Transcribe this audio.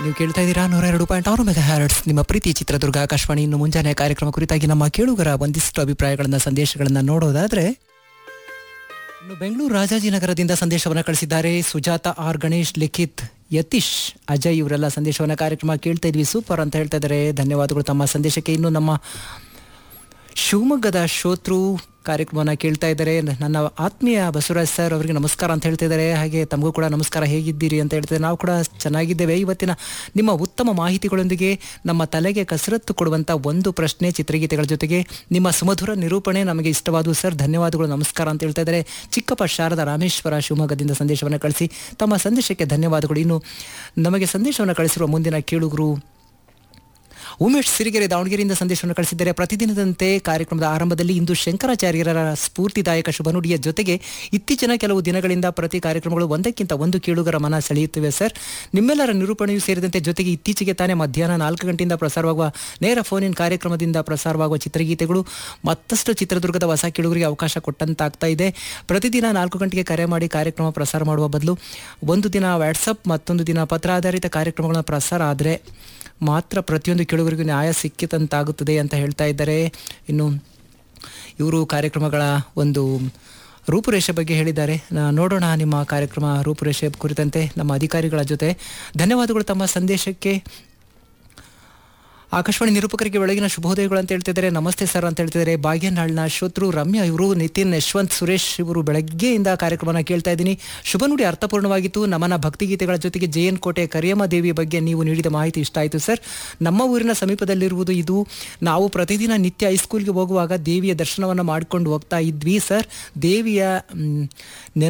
ನೀವು ಕೇಳ್ತಾ ಇದ್ದೀರಾ ನೂರ ಎರಡು ಪಾಯಿಂಟ್ ಆರು ಮೆಗಾ ಹ್ಯಾರಡ್ಸ್ ನಿಮ್ಮ ಪ್ರೀತಿ ಚಿತ್ರದುರ್ಗ ಆಕಾಶವಾಣಿ ಇನ್ನು ಮುಂಜಾನೆ ಕಾರ್ಯಕ್ರಮ ಕುರಿತಾಗಿ ನಮ್ಮ ಕೇಳುಗರ ಒಂದಿಷ್ಟು ಅಭಿಪ್ರಾಯಗಳನ್ನ ಸಂದೇಶಗಳನ್ನ ನೋಡೋದಾದ್ರೆ ಇನ್ನು ಬೆಂಗಳೂರು ರಾಜಾಜಿನಗರದಿಂದ ಸಂದೇಶವನ್ನ ಕಳಿಸಿದ್ದಾರೆ ಸುಜಾತ ಆರ್ ಗಣೇಶ್ ಲಿಖಿತ್ ಯತೀಶ್ ಅಜಯ್ ಇವರೆಲ್ಲ ಸಂದೇಶವನ್ನ ಕಾರ್ಯಕ್ರಮ ಕೇಳ್ತಾ ಇದ್ವಿ ಸೂಪರ್ ಅಂತ ಹೇಳ್ತಾ ಇದ್ದಾರೆ ಧನ್ಯವಾದಗಳು ತಮ್ಮ ಸಂದೇಶಕ್ಕೆ ಇನ್ನು ನಮ್ಮ ಶಿವಮೊಗ್ಗದ ಶ್ರೋತೃ ಕಾರ್ಯಕ್ರಮನ ಕೇಳ್ತಾ ಇದ್ದಾರೆ ನನ್ನ ಆತ್ಮೀಯ ಬಸವರಾಜ್ ಸರ್ ಅವರಿಗೆ ನಮಸ್ಕಾರ ಅಂತ ಹೇಳ್ತಾ ಇದ್ದಾರೆ ಹಾಗೆ ತಮಗೂ ಕೂಡ ನಮಸ್ಕಾರ ಹೇಗಿದ್ದೀರಿ ಅಂತ ಹೇಳ್ತಾರೆ ನಾವು ಕೂಡ ಚೆನ್ನಾಗಿದ್ದೇವೆ ಇವತ್ತಿನ ನಿಮ್ಮ ಉತ್ತಮ ಮಾಹಿತಿಗಳೊಂದಿಗೆ ನಮ್ಮ ತಲೆಗೆ ಕಸರತ್ತು ಕೊಡುವಂಥ ಒಂದು ಪ್ರಶ್ನೆ ಚಿತ್ರಗೀತೆಗಳ ಜೊತೆಗೆ ನಿಮ್ಮ ಸುಮಧುರ ನಿರೂಪಣೆ ನಮಗೆ ಇಷ್ಟವಾದವು ಸರ್ ಧನ್ಯವಾದಗಳು ನಮಸ್ಕಾರ ಅಂತ ಹೇಳ್ತಾ ಇದ್ದಾರೆ ಚಿಕ್ಕಪ್ಪ ಶಾರದ ರಾಮೇಶ್ವರ ಶಿವಮೊಗ್ಗದಿಂದ ಸಂದೇಶವನ್ನು ಕಳಿಸಿ ತಮ್ಮ ಸಂದೇಶಕ್ಕೆ ಧನ್ಯವಾದಗಳು ಇನ್ನು ನಮಗೆ ಸಂದೇಶವನ್ನು ಕಳಿಸಿರುವ ಮುಂದಿನ ಕೇಳುಗರು ಉಮೇಶ್ ಸಿರಿಗೆರೆ ದಾವಣಗೆರೆಯಿಂದ ಸಂದೇಶವನ್ನು ಕಳಿಸಿದ್ದಾರೆ ಪ್ರತಿದಿನದಂತೆ ಕಾರ್ಯಕ್ರಮದ ಆರಂಭದಲ್ಲಿ ಇಂದು ಶಂಕರಾಚಾರ್ಯರ ಸ್ಫೂರ್ತಿದಾಯಕ ಶುಭ ನುಡಿಯ ಜೊತೆಗೆ ಇತ್ತೀಚಿನ ಕೆಲವು ದಿನಗಳಿಂದ ಪ್ರತಿ ಕಾರ್ಯಕ್ರಮಗಳು ಒಂದಕ್ಕಿಂತ ಒಂದು ಕೇಳುಗರ ಮನ ಸೆಳೆಯುತ್ತಿವೆ ಸರ್ ನಿಮ್ಮೆಲ್ಲರ ನಿರೂಪಣೆಯೂ ಸೇರಿದಂತೆ ಜೊತೆಗೆ ಇತ್ತೀಚೆಗೆ ತಾನೇ ಮಧ್ಯಾಹ್ನ ನಾಲ್ಕು ಗಂಟೆಯಿಂದ ಪ್ರಸಾರವಾಗುವ ನೇರ ಫೋನ್ ಇನ್ ಕಾರ್ಯಕ್ರಮದಿಂದ ಪ್ರಸಾರವಾಗುವ ಚಿತ್ರಗೀತೆಗಳು ಮತ್ತಷ್ಟು ಚಿತ್ರದುರ್ಗದ ಹೊಸ ಕೇಳುಗರಿಗೆ ಅವಕಾಶ ಕೊಟ್ಟಂತಾಗ್ತಾ ಇದೆ ಪ್ರತಿದಿನ ನಾಲ್ಕು ಗಂಟೆಗೆ ಕರೆ ಮಾಡಿ ಕಾರ್ಯಕ್ರಮ ಪ್ರಸಾರ ಮಾಡುವ ಬದಲು ಒಂದು ದಿನ ವಾಟ್ಸಪ್ ಮತ್ತೊಂದು ದಿನ ಪತ್ರ ಆಧಾರಿತ ಕಾರ್ಯಕ್ರಮಗಳ ಪ್ರಸಾರ ಆದರೆ ಮಾತ್ರ ಪ್ರತಿಯೊಂದು ಕೇಳುಗರಿಗೂ ನ್ಯಾಯ ಸಿಕ್ಕಿತಂತಾಗುತ್ತದೆ ಅಂತ ಹೇಳ್ತಾ ಇದ್ದಾರೆ ಇನ್ನು ಇವರು ಕಾರ್ಯಕ್ರಮಗಳ ಒಂದು ರೂಪುರೇಷೆ ಬಗ್ಗೆ ಹೇಳಿದ್ದಾರೆ ನಾ- ನೋಡೋಣ ನಿಮ್ಮ ಕಾರ್ಯಕ್ರಮ ರೂಪುರೇಷೆ ಕುರಿತಂತೆ ನಮ್ಮ ಅಧಿಕಾರಿಗಳ ಜೊತೆ ಧನ್ಯವಾದಗಳು ತಮ್ಮ ಸಂದೇಶಕ್ಕೆ ಆಕಾಶವಾಣಿ ನಿರೂಪಕರಿಗೆ ಬೆಳಗಿನ ಶುಭೋದಯಗಳು ಅಂತ ಹೇಳ್ತಿದ್ದಾರೆ ನಮಸ್ತೆ ಸರ್ ಅಂತ ಹೇಳ್ತಿದ್ದಾರೆ ಭಾಗ್ಯನಾಳ್ನ ಶ್ರೋತೃ ರಮ್ಯಾ ಇವರು ನಿತಿನ್ ಯಶವಂತ್ ಸುರೇಶ್ ಇವರು ಬೆಳಗ್ಗೆಯಿಂದ ಕಾರ್ಯಕ್ರಮನ ಕೇಳ್ತಾ ಇದ್ದೀನಿ ಶುಭ ನುಡಿ ಅರ್ಥಪೂರ್ಣವಾಗಿತ್ತು ನಮನ ಭಕ್ತಿಗೀತೆಗಳ ಜೊತೆಗೆ ಜೆ ಎನ್ ಕೋಟೆ ಕರಿಯಮ್ಮ ದೇವಿಯ ಬಗ್ಗೆ ನೀವು ನೀಡಿದ ಮಾಹಿತಿ ಇಷ್ಟ ಆಯಿತು ಸರ್ ನಮ್ಮ ಊರಿನ ಸಮೀಪದಲ್ಲಿರುವುದು ಇದು ನಾವು ಪ್ರತಿದಿನ ನಿತ್ಯ ಹೈಸ್ಕೂಲ್ಗೆ ಹೋಗುವಾಗ ದೇವಿಯ ದರ್ಶನವನ್ನು ಮಾಡಿಕೊಂಡು ಹೋಗ್ತಾ ಇದ್ವಿ ಸರ್ ದೇವಿಯ ಮ್,